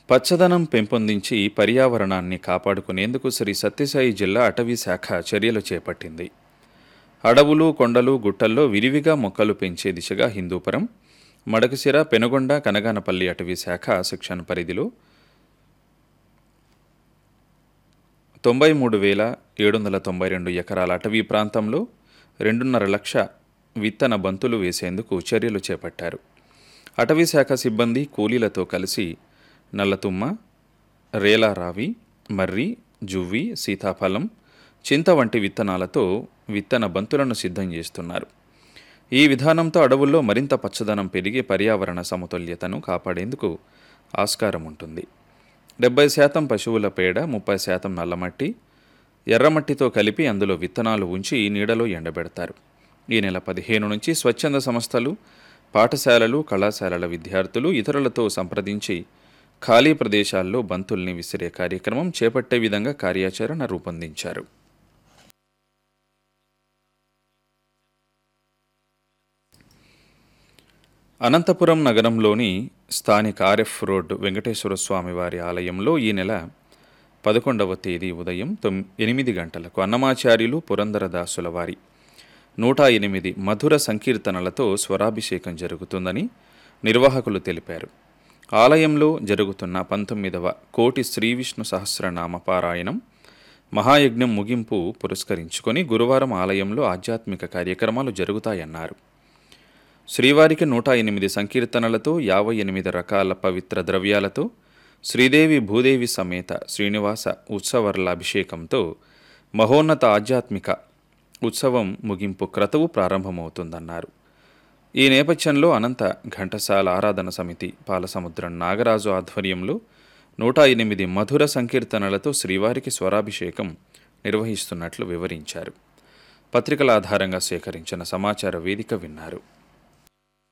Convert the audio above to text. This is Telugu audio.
పచ్చదనం పెంపొందించి పర్యావరణాన్ని కాపాడుకునేందుకు శ్రీ సత్యసాయి జిల్లా అటవీ శాఖ చర్యలు చేపట్టింది అడవులు కొండలు గుట్టల్లో విరివిగా మొక్కలు పెంచే దిశగా హిందూపురం మడకశిర పెనుగొండ కనగానపల్లి అటవీ శాఖ శిక్షణ పరిధిలో తొంభై మూడు వేల ఏడు వందల తొంభై రెండు ఎకరాల అటవీ ప్రాంతంలో రెండున్నర లక్ష విత్తన బంతులు వేసేందుకు చర్యలు చేపట్టారు అటవీ శాఖ సిబ్బంది కూలీలతో కలిసి నల్లతుమ్మ రేలారావి మర్రి జువ్వి సీతాఫలం చింత వంటి విత్తనాలతో విత్తన బంతులను సిద్ధం చేస్తున్నారు ఈ విధానంతో అడవుల్లో మరింత పచ్చదనం పెరిగి పర్యావరణ సమతుల్యతను కాపాడేందుకు ఆస్కారం ఉంటుంది డెబ్బై శాతం పశువుల పేడ ముప్పై శాతం నల్లమట్టి ఎర్రమట్టితో కలిపి అందులో విత్తనాలు ఉంచి నీడలో ఎండబెడతారు ఈ నెల పదిహేను నుంచి స్వచ్ఛంద సంస్థలు పాఠశాలలు కళాశాలల విద్యార్థులు ఇతరులతో సంప్రదించి ఖాళీ ప్రదేశాల్లో బంతుల్ని విసిరే కార్యక్రమం చేపట్టే విధంగా కార్యాచరణ రూపొందించారు అనంతపురం నగరంలోని స్థానిక ఆర్ఎఫ్ రోడ్ వెంకటేశ్వర స్వామి వారి ఆలయంలో ఈ నెల పదకొండవ తేదీ ఉదయం తొమ్ ఎనిమిది గంటలకు అన్నమాచార్యులు పురందరదాసుల వారి నూట ఎనిమిది మధుర సంకీర్తనలతో స్వరాభిషేకం జరుగుతుందని నిర్వాహకులు తెలిపారు ఆలయంలో జరుగుతున్న పంతొమ్మిదవ కోటి శ్రీ విష్ణు సహస్రనామ పారాయణం మహాయజ్ఞం ముగింపు పురస్కరించుకొని గురువారం ఆలయంలో ఆధ్యాత్మిక కార్యక్రమాలు జరుగుతాయన్నారు శ్రీవారికి నూట ఎనిమిది సంకీర్తనలతో యాభై ఎనిమిది రకాల పవిత్ర ద్రవ్యాలతో శ్రీదేవి భూదేవి సమేత శ్రీనివాస ఉత్సవర్ల అభిషేకంతో మహోన్నత ఆధ్యాత్మిక ఉత్సవం ముగింపు క్రతువు ప్రారంభమవుతుందన్నారు ఈ నేపథ్యంలో అనంత ఘంటసాల ఆరాధన సమితి పాలసముద్రం నాగరాజు ఆధ్వర్యంలో నూట ఎనిమిది మధుర సంకీర్తనలతో శ్రీవారికి స్వరాభిషేకం నిర్వహిస్తున్నట్లు వివరించారు పత్రికల ఆధారంగా సేకరించిన సమాచార వేదిక విన్నారు